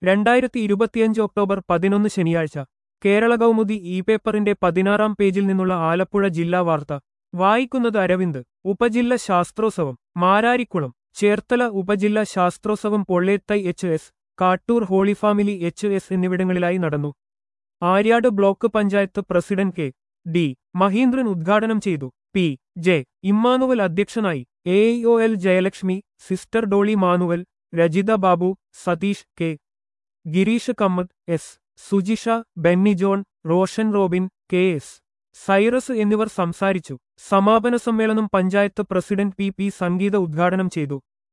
രണ്ടായിരത്തി ഇരുപത്തിയഞ്ച് ഒക്ടോബർ പതിനൊന്ന് ശനിയാഴ്ച കേരള കൗമുദി ഇ പേപ്പറിന്റെ പതിനാറാം പേജിൽ നിന്നുള്ള ആലപ്പുഴ ജില്ലാ വാർത്ത വായിക്കുന്നത് അരവിന്ദ് ഉപജില്ല ശാസ്ത്രോത്സവം മാരാരിക്കുളം ചേർത്തല ഉപജില്ല ശാസ്ത്രോത്സവം Pollethai H S Kattoor Holy Family H S എന്നിവിടങ്ങളിലായി നടന്നു Aryad block panchayat president K D Mahindran ഉദ്ഘാടനം ചെയ്തു പി ജെ ഇമ്മാനുവൽ അധ്യക്ഷനായി A O L Jayalakshmi sister Dolly Manuel Rajitha Babu Satheesh K Gireesh Kammath S Sujisha Benny John Roshan Robin K S Cyrus എന്നിവർ സംസാരിച്ചു സമാപന സമ്മേളനം panchayat president P P Sangeetha ഉദ്ഘാടനം ചെയ്തു